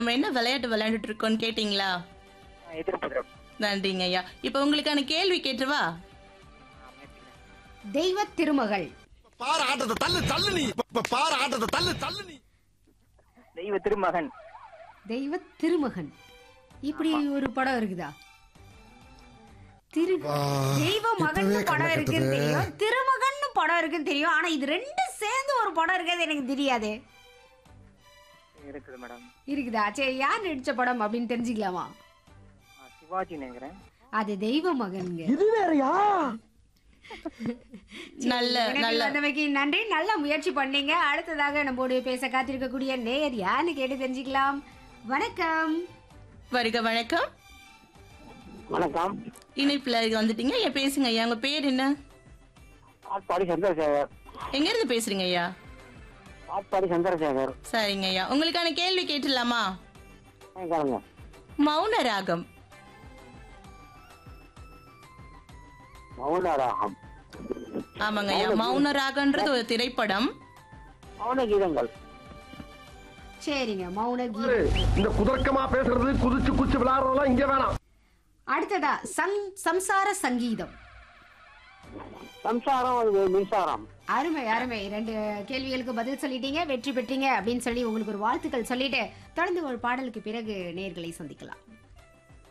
நம்ம என்ன விளையாட்டு விளையாண்டுட்டு இருக்கோம்னு கேட்டிங்களா எதிர்ப்பு நன்றிங்க ஐயா இப்போ உங்களுக்கான கேள்வி கேட்டுவா தெய்வ திருமகள் பாரு ஆட்டத்தை தள்ளு தள்ளு நீ இப்ப பாரு ஆட்டத்தை தள்ளு தள்ளு நீ தெய்வ திருமகன் தெய்வ திருமகன் இப்படி ஒரு படம் இருக்குதா திரு தெய்வ மகன் படம் இருக்குன்னு தெரியும் திருமகன் படம் இருக்குன்னு தெரியும் ஆனா இது ரெண்டும் சேர்ந்து ஒரு படம் இருக்கிறது எனக்கு தெரியாது இருக்குது மேடம் இருக்குதா சரி யார் நடிச்ச படம் அப்படின்னு தெரிஞ்சுக்கலாமா ஆ, சிவாஜி நினைக்கிறேன் அது தெய்வ மகன்ங்க இது வேறயா நல்ல இணைப்பில் நல்ல வந்தமைக்கு நன்றி நல்ல முயற்சி பண்ணீங்க அடுத்ததாக நம்மோடு பேச காத்திருக்கக்கூடிய நேயர் யாருன்னு கேட்டு தெரிஞ்சுக்கலாம் வணக்கம் வருக வணக்கம் வணக்கம் இணைப்புல வந்துட்டீங்க ஐயா பேசுங்க ஐயா உங்க பேர் என்ன ஆட்பாடி சந்திரசேகர் எங்க இருந்து பேசுறீங்க ஐயா ஆட்பாடி சந்திரசேகர் சரிங்க ஐயா உங்களுக்கான கேள்வி கேட்டுடலாமா கேளுங்க மௌன ராகம் மௌனராகம் ஆமாங்க ஐயா மௌன ராகம்ன்றது ஒரு திரைப்படம் மௌன கீதங்கள் சரிங்க மௌன கீதம் இந்த குதர்க்கமா பேசுறது குதிச்சு குச்சி விளையாடுறதெல்லாம் இங்க வேணாம் அடுத்ததா சங் சம்சார சங்கீதம் சம்சாரம் அது மின்சாரம் அருமை அருமை ரெண்டு கேள்விகளுக்கு பதில் சொல்லிட்டீங்க வெற்றி பெற்றீங்க அப்படின்னு சொல்லி உங்களுக்கு ஒரு வாழ்த்துக்கள் சொல்லிட்டு தொடர்ந்து ஒரு பாடலுக்கு பிறகு நேர்களை சந்திக்கலாம்